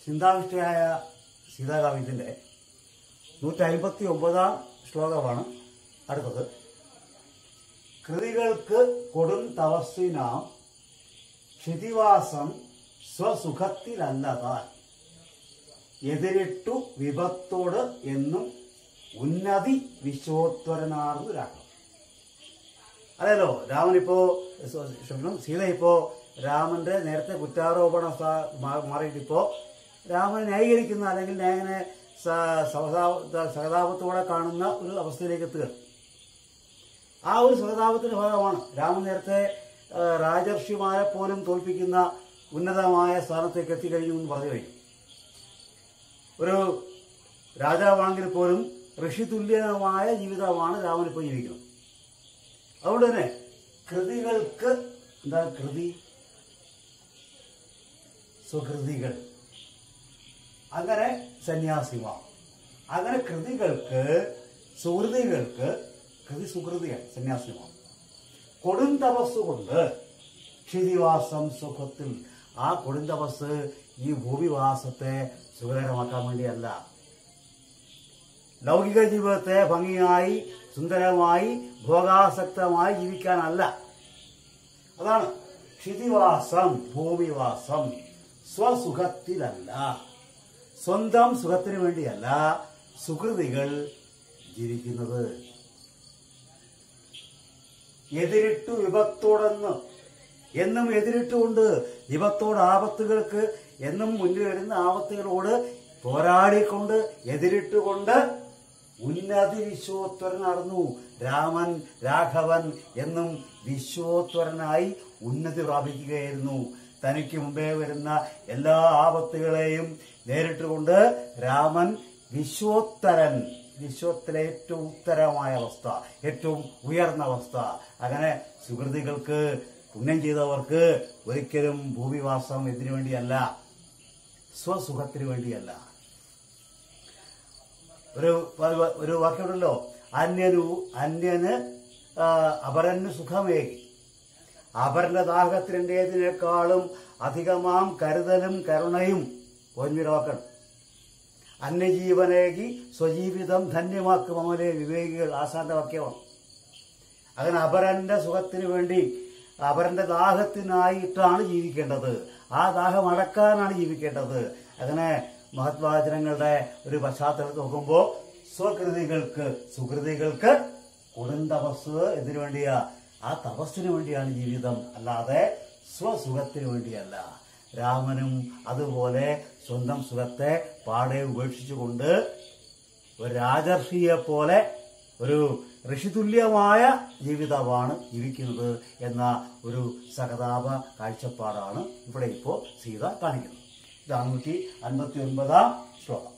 ചിന്താവിഷ്ടയായ സീതാകാവ്യത്തിന്റെ നൂറ്റി അമ്പത്തി ഒമ്പതാം ശ്ലോകമാണ് അടുത്തത് കൃതികൾക്ക് കൊടും തപസ്സിനാം ക്ഷിതിവാസം സ്വസുഖത്തിലല്ലതാൻ എതിരിട്ടു വിപത്തോട് എന്നും ഉന്നതി വിശ്വോത്വരനാർന്നു രാഘവൻ അതെല്ലോ രാമൻ ഇപ്പോ സ- ക്ഷമിക്കണം സീത ഇപ്പോ രാമന്റെ നേരത്തെ കുറ്റാരോപണ സ- മാ- മാറിയിട്ട് ഇപ്പോ രാമനെ ന്യായീകരിക്കുന്ന അല്ലെങ്കിൽ ന്യായനെ സ- സഹതാപ- സഹതാപത്തോടെ കാണുന്ന ഒരു അവസ്ഥയിലേക്ക് എത്തുക ആ ഒരു സഹതാപത്തിന്റെ ഭാഗമാണ് രാമൻ നേരത്തെ ആ, രാജർഷിമാരെ പോലും തോൽപ്പിക്കുന്ന ഉന്നതമായ സ്ഥാനത്തേക്ക് എത്തിക്കഴിഞ്ഞു എന്ന് പറഞ്ഞു കഴിഞ്ഞു ഒരു രാജാവാണെങ്കിൽ പോലും ഋഷിതുല്യമായ ജീവിതമാണ് രാമൻ ഇപ്പോൾ ജീവിക്കുന്നത് അതുകൊണ്ട് തന്നെ കൃതികൾക്ക് എന്താ കൃതി സുകൃതികൾ അങ്ങനെ സന്യാസിമാർ അങ്ങനെ കൃതികൾക്ക് സുഹൃതികൾക്ക് കൃതി സുഹൃതിയാണ് സന്യാസിമാർ കൊടും തപസ് കൊണ്ട് ക്ഷിതിവാസം സുഖത്തിൽ ആ കൊടും തപസ് ഈ ഭൂമിവാസത്തെ സുഖകരമാക്കാൻ വേണ്ടിയല്ല ലൗകിക ജീവിതത്തെ ഭംഗിയായി സുന്ദരമായി ഭോഗാസക്തമായി ജീവിക്കാനല്ല അതാണ് ക്ഷിതിവാസം ഭൂമിവാസം സ്വസുഖത്തിലല്ല സ്വന്തം സുഖത്തിന് വേണ്ടിയല്ല സുഹൃതികൾ ജീവിക്കുന്നത് എതിരിട്ടു വിപത്തോടെന്ന് എന്നും എതിരിട്ടുകൊണ്ട് വിപത്തോട് ആപത്തുകൾക്ക് എന്നും മുന്നിൽ വരുന്ന ആപത്തുകളോട് പോരാടിക്കൊണ്ട് എതിരിട്ടുകൊണ്ട് ഉന്നതി വിശ്വോത്വരനാർന്നു രാമൻ രാഘവൻ എന്നും വിശ്വോത്വരനായി ഉന്നതി പ്രാപിക്കുകയായിരുന്നു തനിക്ക് മുമ്പേ വരുന്ന എല്ലാ ആപത്തുകളെയും നേരിട്ടുകൊണ്ട് രാമൻ വിശ്വോത്തരൻ വിശ്വത്തിലെ ഏറ്റവും ഉത്തരമായ അവസ്ഥ ഏറ്റവും ഉയർന്ന അവസ്ഥ അങ്ങനെ സുഹൃതികൾക്ക് പുണ്യം ചെയ്തവർക്ക് ഒരിക്കലും ഭൂമിവാസം ഇതിനു വേണ്ടിയല്ല സ്വസുഖത്തിന് വേണ്ടിയല്ല ഒരു ഒരു വാക്യമുണ്ടല്ലോ അന്യനു അന്യന് ആ, അപരന് സുഖമേകി അപരന്റെ ദാഹത്തിൻ്റെതിനേക്കാളും അധികമാം കരുതലും കരുണയും ഓർമ്മിടവാക്കണം അന്യജീവനേകി സ്വജീവിതം ധന്യമാക്കും അമലെ വിവേകികൾ ആസാന്റെ വാക്യമാണ് അങ്ങനെ അപരന്റെ സുഖത്തിന് വേണ്ടി അപരന്റെ ദാഹത്തിനായിട്ടാണ് ജീവിക്കേണ്ടത് ആ ദാഹം അടക്കാനാണ് ജീവിക്കേണ്ടത് അങ്ങനെ മഹത്വാചനങ്ങളുടെ ഒരു പശ്ചാത്തലത്തിൽ നോക്കുമ്പോൾ സ്വകൃതികൾക്ക് സുകൃതികൾക്ക് കൊടും തപസ് എന്തിനു വേണ്ടിയാ ആ തപസ്സിന് വേണ്ടിയാണ് ജീവിതം അല്ലാതെ സ്വസുഖത്തിന് വേണ്ടിയല്ല രാമനും അതുപോലെ സ്വന്തം സുഖത്തെ പാടെ ഉപേക്ഷിച്ചുകൊണ്ട് ഒരു രാജർഷിയെ പോലെ ഒരു ഋഷിതുല്യമായ ജീവിതമാണ് ജീവിക്കുന്നത് എന്ന ഒരു സഹതാപ കാഴ്ചപ്പാടാണ് ഇവിടെ ഇപ്പോൾ സീത കാണിക്കുന്നത് ഇതാണ് നൂറ്റി അൻപത്തി ഒൻപതാം ശ്ലോകം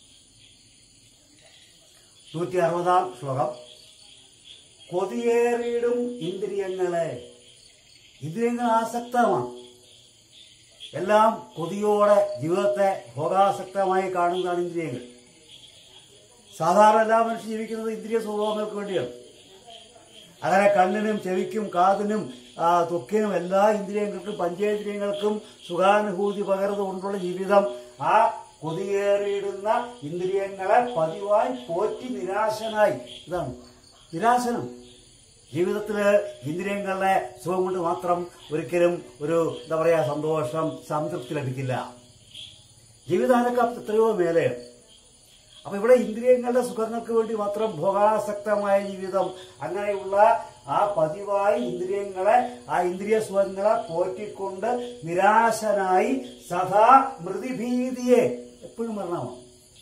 നൂറ്റി അറുപതാം ശ്ലോകം കൊതിയേറിയിടും ഇന്ദ്രിയങ്ങളെ ഇന്ദ്രിയങ്ങൾ ആസക്തമാണ് എല്ലാം കൊതിയോടെ ജീവിതത്തെ ഭോഗാസക്തമായി കാണുന്നതാണ് ഇന്ദ്രിയങ്ങൾ സാധാരണ എല്ലാ മനുഷ്യൻ ജീവിക്കുന്നത് ഇന്ദ്രിയ സ്വഭാവങ്ങൾക്ക് വേണ്ടിയാണ് അങ്ങനെ കണ്ണിനും ചെവിക്കും കാതിനും ആ, ത്വക്കിനും എല്ലാ ഇന്ദ്രിയങ്ങൾക്കും പഞ്ചേന്ദ്രിയങ്ങൾക്കും സുഖാനുഭൂതി പകർന്നുകൊണ്ടുള്ള ജീവിതം ആ കൊതിയേറിയിടുന്ന ഇന്ദ്രിയങ്ങളെ പതിവായി പോറ്റി നിരാശനായി ഇതാണ് നിരാശനം ജീവിതത്തില് ഇന്ദ്രിയങ്ങളുടെ സുഖം കൊണ്ട് മാത്രം ഒരിക്കലും ഒരു എന്താ പറയാ സന്തോഷം സംതൃപ്തി ലഭിക്കില്ല ജീവിതം അതിനൊക്കെ എത്രയോ മേലെയാണ് അപ്പൊ ഇവിടെ ഇന്ദ്രിയങ്ങളുടെ സുഖങ്ങൾക്ക് വേണ്ടി മാത്രം ഭോഗാസക്തമായ ജീവിതം അങ്ങനെയുള്ള ആ പതിവായി ഇന്ദ്രിയങ്ങളെ ആ ഇന്ദ്രിയ സുഖങ്ങളെ പോറ്റിക്കൊണ്ട് നിരാശനായി സദാ മൃതിഭീതിയെ എപ്പോഴും മരണമാണ്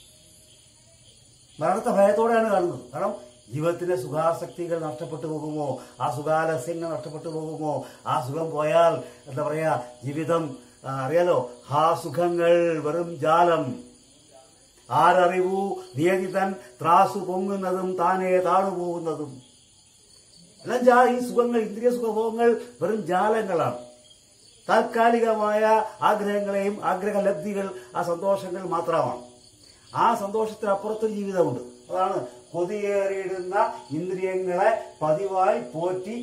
മരണത്തെ ഭയത്തോടെയാണ് കാണുന്നത് കാരണം ജീവിതത്തിലെ സുഖാസക്തികൾ നഷ്ടപ്പെട്ടു പോകുമോ ആ സുഖാലസ്യങ്ങൾ നഷ്ടപ്പെട്ടു പോകുമോ ആ സുഖം പോയാൽ എന്താ പറയാ ജീവിതം ആ, അറിയാലോ ആ സുഖങ്ങൾ വെറും ജാലം ആരറിവു നിയതിതൻ ത്രാസു പൊങ്ങുന്നതും താനേ താണുപോകുന്നതും എല്ലാം ജാ ഈ സുഖങ്ങൾ ഇന്ദ്രിയ സുഖഭോഗങ്ങൾ വെറും ജാലങ്ങളാണ് താൽക്കാലികമായ ആഗ്രഹങ്ങളെയും ആഗ്രഹലബ്ധികൾ ആ സന്തോഷങ്ങൾ മാത്രമാണ് ആ സന്തോഷത്തിനപ്പുറത്തൊരു ജീവിതമുണ്ട് അതാണ് കൊതിയേറിയിടുന്ന ഇന്ദ്രിയങ്ങളെ പതിവായി പോറ്റി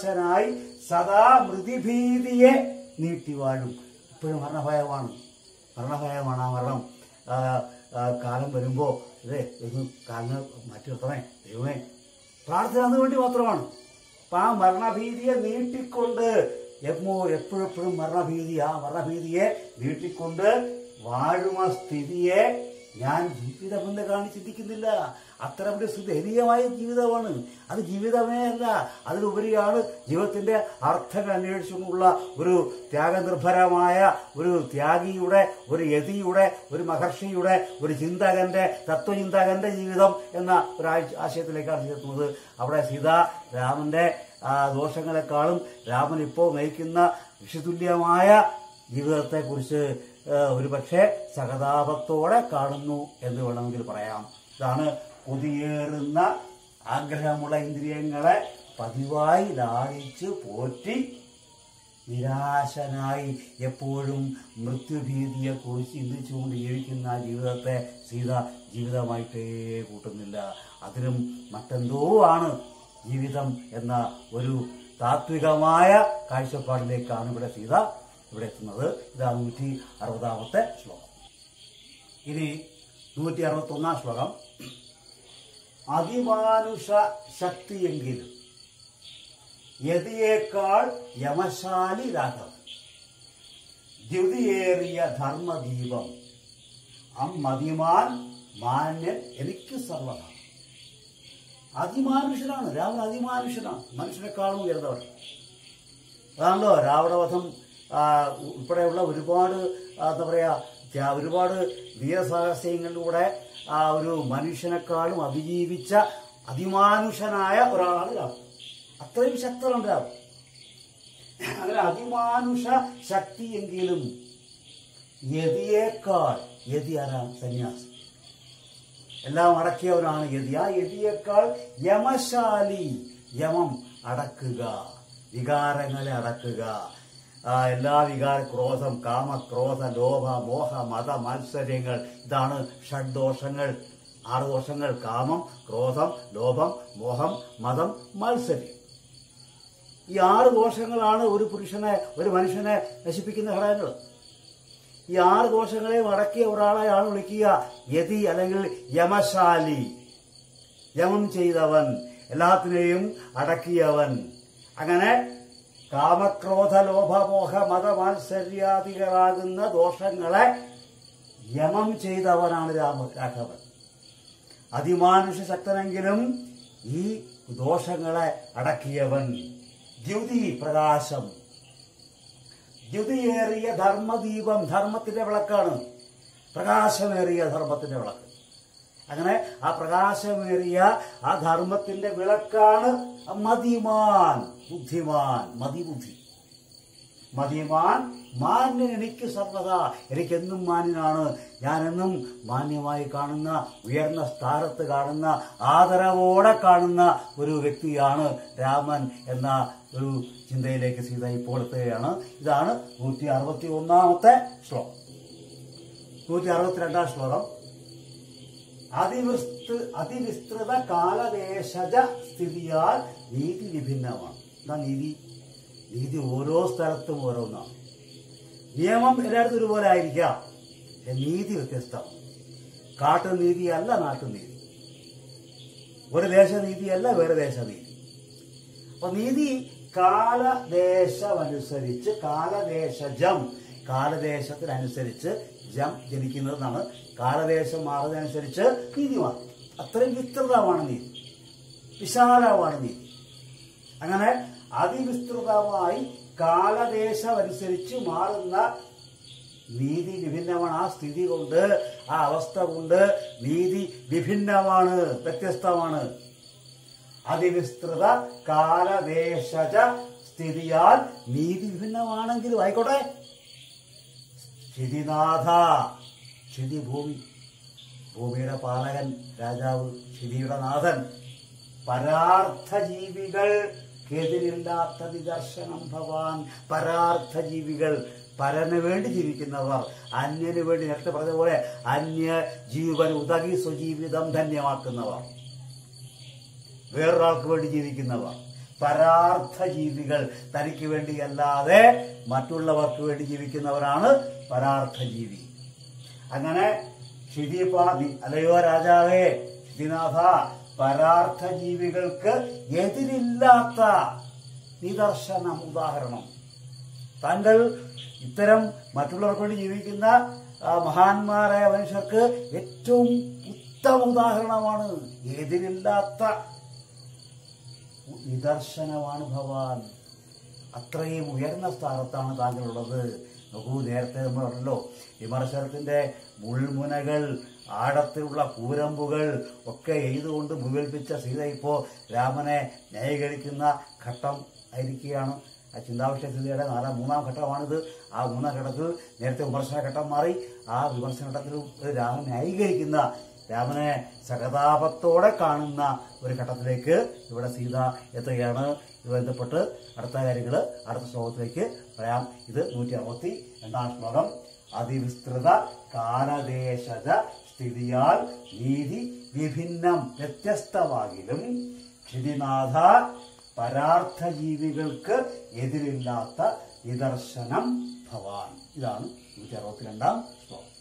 നിരാശനായി സദാ മൃതിഭീതിയെ നീട്ടി വാഴും ഇപ്പോഴും മരണഭയമാണ് മരണഭയമാണ് ആ മരണം ആ, ആ, കാലം വരുമ്പോൾ ഇതേ ഒന്ന് കാലിന് മാറ്റി നിർത്തണേ ദൈവമേ പ്രാർത്ഥന അതിനു വേണ്ടി മാത്രമാണ് അപ്പൊ ആ മരണഭീതിയെ നീട്ടിക്കൊണ്ട് എപ്പോ എപ്പോഴെപ്പോഴും മരണഭീതി ആ മരണഭീതിയെ നീട്ടിക്കൊണ്ട് വാഴുമ സ്ഥിതിയെ ഞാൻ ജീവിതമെന്ന് കാണി ചിന്തിക്കുന്നില്ല അത്തരം ഒരു ദയനീയമായ ജീവിതമാണ് അത് ജീവിതമേ അല്ല അതിലുപരിയാണ് ജീവിതത്തിന്റെ അർത്ഥങ്ങൾ അന്വേഷിച്ചുകൊണ്ടുള്ള ഒരു ത്യാഗനിർഭരമായ ഒരു ത്യാഗിയുടെ ഒരു യതിയുടെ ഒരു മഹർഷിയുടെ ഒരു ചിന്തകന്റെ തത്വചിന്തകന്റെ ജീവിതം എന്ന ഒരു ആഴ്ച- ആശയത്തിലേക്കാണ് ചേർക്കുന്നത് അവിടെ സീത രാമന്റെ ആ, ദോഷങ്ങളെക്കാളും രാമൻ ഇപ്പോൾ നയിക്കുന്ന വിഷതുല്യമായ ജീവിതത്തെക്കുറിച്ച് ഒരു പക്ഷേ സഹതാപത്തോടെ കാണുന്നു എന്ന് വേണമെങ്കിൽ പറയാം ഇതാണ് കൊതിയേറുന്ന ആഗ്രഹമുള്ള ഇന്ദ്രിയങ്ങളെ പതിവായി ലാളിച്ച് പോറ്റി നിരാശനായി എപ്പോഴും മൃത്യുഭീതിയെക്കുറിച്ച് ചിന്തിച്ചുകൊണ്ട് ജീവിക്കുന്ന ആ ജീവിതത്തെ സീത ജീവിതമായിട്ടേ കൂട്ടുന്നില്ല അതിനും മറ്റെന്തോ ആണ് ജീവിതം എന്ന ഒരു താത്വികമായ കാഴ്ചപ്പാടിലേക്കാണ് ഇവിടെ സീത ഇവിടെ എത്തുന്നത് ഇതാണ് നൂറ്റി അറുപതാമത്തെ ശ്ലോകം ഇനി നൂറ്റി അറുപത്തി ഒന്നാം ശ്ലോകം അതിമാനുഷ ശക്തിയെങ്കിലും യതിയേക്കാൾ യമശാലി രാഘവൻ ദ്യുതിയേറിയ ധർമ്മദീപം അമ്മതിമാൻ മാന്യൻ എനിക്ക് സർവതാണ് അതിമാനുഷനാണ് രാവണ അതിമാനുഷനാണ് മനുഷ്യനെക്കാളും ഉയർന്നവൻ അതാണല്ലോ രാവണവധം ആ, ഉൾപ്പെടെയുള്ള ഒരുപാട് ആ, എന്താ പറയാ ത്യാ- ഒരുപാട് വീരസാഹസ്യങ്ങളിലൂടെ ആ ഒരു മനുഷ്യനെക്കാളും അതിജീവിച്ച അതിമാനുഷനായ ഒരാളാണ് രാവണൻ അത്രയും ശക്തനാണ് രാവണൻ അങ്ങനെ അതിമാനുഷ ശക്തിയെങ്കിലും യതിയേക്കാൾ യതി ആരാണ് സന്യാസി എല്ലാം അടക്കിയവനാണ് യതി ആ യതിയേക്കാൾ യമശാലി യമം അടക്കുക വികാരങ്ങളെ അടക്കുക ആ, എല്ലാ വികാര ക്രോധം കാമ ക്രോധ ലോഭ മോഹ മത മത്സര്യങ്ങൾ ഇതാണ് ഷഡ്ദോഷങ്ങൾ ആറ് ദോഷങ്ങൾ കാമം ക്രോധം ലോഭം മോഹം മതം മത്സര്യം ഈ ആറ് ദോഷങ്ങളാണ് ഒരു പുരുഷനെ ഒരു മനുഷ്യനെ നശിപ്പിക്കുന്ന ഘടകങ്ങൾ ഈ ആറ് ദോഷങ്ങളെയും അടക്കിയ ഒരാളെയാണ് വിളിക്കുക യതി അല്ലെങ്കിൽ യമശാലി യമം ചെയ്തവൻ എല്ലാത്തിനെയും അടക്കിയവൻ അങ്ങനെ കാമക്രോധ ലോഭമോഹ മതമാത്സര്യാദികളാകുന്ന ദോഷങ്ങളെ യമം ചെയ്തവനാണ് രാമ രാഘവൻ അതിമാനുഷ ശക്തനെങ്കിലും ഈ ദോഷങ്ങളെ അടക്കിയവൻ ദ്യുതി പ്രകാശം ദ്യുതിയേറിയ ധർമ്മദീപം ധർമ്മത്തിന്റെ വിളക്കാണ് പ്രകാശമേറിയ ധർമ്മത്തിന്റെ വിളക്ക് അങ്ങനെ ആ പ്രകാശമേറിയ ആ ധർമ്മത്തിന്റെ വിളക്കാണ് മതിമാൻ ബുദ്ധിമാൻ മതിബുദ്ധി മതിമാൻ മാന്യൻ എനിക്ക് സർവത എനിക്കെന്നും മാന്യനാണ് ഞാനെന്നും മാന്യമായി കാണുന്ന ഉയർന്ന സ്ഥാനത്ത് കാണുന്ന ആദരവോടെ കാണുന്ന ഒരു വ്യക്തിയാണ് രാമൻ എന്ന ഒരു ചിന്തയിലേക്ക് സീത ഇപ്പോൾ എത്തുകയാണ് ഇതാണ് നൂറ്റി അറുപത്തി ഒന്നാമത്തെ ശ്ലോകം നൂറ്റി അറുപത്തിരണ്ടാം ശ്ലോകം അതിവിസ്തൃ അതിവിസ്തൃത കാലദേശജ സ്ഥിതിയാൽ നീതി വിഭിന്നമാണ് എന്താ നീതി നീതി ഓരോ സ്ഥലത്തും ഓരോന്നാണ് നിയമം എല്ലായിടത്തും ഒരുപോലെ ആയിരിക്കാം പക്ഷെ നീതി വ്യത്യസ്തം കാട്ടുനീതിയല്ല നാട്ടുനീതി ഒരു ദേശനീതിയല്ല വേറെ ദേശനീതി അപ്പൊ നീതി കാലദേശമനുസരിച്ച് കാലദേശജം കാലദേശത്തിനനുസരിച്ച് ജം ജനിക്കുന്നതെന്നാണ് കാലദേശം മാറുന്നതനുസരിച്ച് നീതി മാറും അത്രയും വിസ്തൃതമാണ് നീതി വിശാലമാണ് നീതി അങ്ങനെ അതിവിസ്തൃതമായി കാലദേശമനുസരിച്ച് മാറുന്ന നീതി വിഭിന്നമാണ് ആ സ്ഥിതി കൊണ്ട് ആ അവസ്ഥ കൊണ്ട് നീതി വിഭിന്നമാണ് വ്യത്യസ്തമാണ് അതിവിസ്തൃത കാലദേശജ സ്ഥിതിയാൽ നീതി വിഭിന്നമാണെങ്കിലും ആയിക്കോട്ടെ ക്ഷിതിനാഥ ക്ഷിതി ഭൂമി ഭൂമിയുടെ പാലകൻ രാജാവ് ക്ഷിതിയുടെ നാഥൻ പരാർത്ഥ ജീവികൾക്കെതിരില്ലാത്ത നിദർശനം ഭവാൻ പരാർത്ഥ ജീവികൾ പരന് വേണ്ടി ജീവിക്കുന്നവർ അന്യന് വേണ്ടി നേരത്തെ പറഞ്ഞ പോലെ അന്യ ജീവൻ ഉതകി സ്വജീവിതം ധന്യമാക്കുന്നവർ വേറൊരാൾക്ക് വേണ്ടി ജീവിക്കുന്നവർ പരാർത്ഥ ജീവികൾ തനിക്ക് വേണ്ടിയല്ലാതെ മറ്റുള്ളവർക്ക് വേണ്ടി ജീവിക്കുന്നവരാണ് പരാർത്ഥ ജീവി അങ്ങനെ ക്ഷിതിപാതി അല്ലയോ രാജാവേ ക്ഷിതിനാഥ പരാർത്ഥ ജീവികൾക്ക് എതിരില്ലാത്ത നിദർശനം ഉദാഹരണം താങ്കൾ ഇത്തരം മറ്റുള്ളവർക്ക് വേണ്ടി ജീവിക്കുന്ന ആ, മഹാന്മാരായ മനുഷ്യർക്ക് ഏറ്റവും ഉത്തമ ഉദാഹരണമാണ് എതിരില്ലാത്ത നിദർശനമാണ് ഭവാൻ അത്രയും ഉയർന്ന സ്ഥാനത്താണ് താങ്കളുള്ളത് നോക്കൂ നേരത്തെ നമ്മൾ പറഞ്ഞല്ലോ വിമർശനത്തിന്റെ മുൾമുനകൾ ആഴത്തിലുള്ള കൂരമ്പുകൾ ഒക്കെ എഴുതുകൊണ്ട് മുകിൽപ്പിച്ച സീത ഇപ്പോ രാമനെ ന്യായീകരിക്കുന്ന ഘട്ടം ആയിരിക്കുകയാണ് ആ ചിന്താവിഷയ സ്ഥിതിയുടെ നാലാം മൂന്നാം ഘട്ടമാണിത് ആ മൂന്നാം ഘട്ടത്തിൽ നേരത്തെ വിമർശന ഘട്ടം മാറി ആ വിമർശന ഘട്ടത്തിൽ ഒരു രാമൻ ന്യായീകരിക്കുന്ന രാമനെ സഹതാപത്തോടെ കാണുന്ന ഒരു ഘട്ടത്തിലേക്ക് ഇവിടെ സീത എത്തുകയാണ് ഇത് ബന്ധപ്പെട്ട് അടുത്ത കാര്യങ്ങൾ അടുത്ത ശ്ലോകത്തിലേക്ക് പറയാം ഇത് നൂറ്റി അറുപത്തി രണ്ടാം ശ്ലോകം അതിവിസ്തൃത കാലദേശജ സ്ഥിതിയാൽ നീതി വിഭിന്നം വ്യത്യസ്തമാകിലും ക്ഷിതിനാഥ പരാർത്ഥ ജീവികൾക്ക് എതിരില്ലാത്ത നിദർശനം ഭവാൻ ഇതാണ് നൂറ്റി അറുപത്തിരണ്ടാം ശ്ലോകം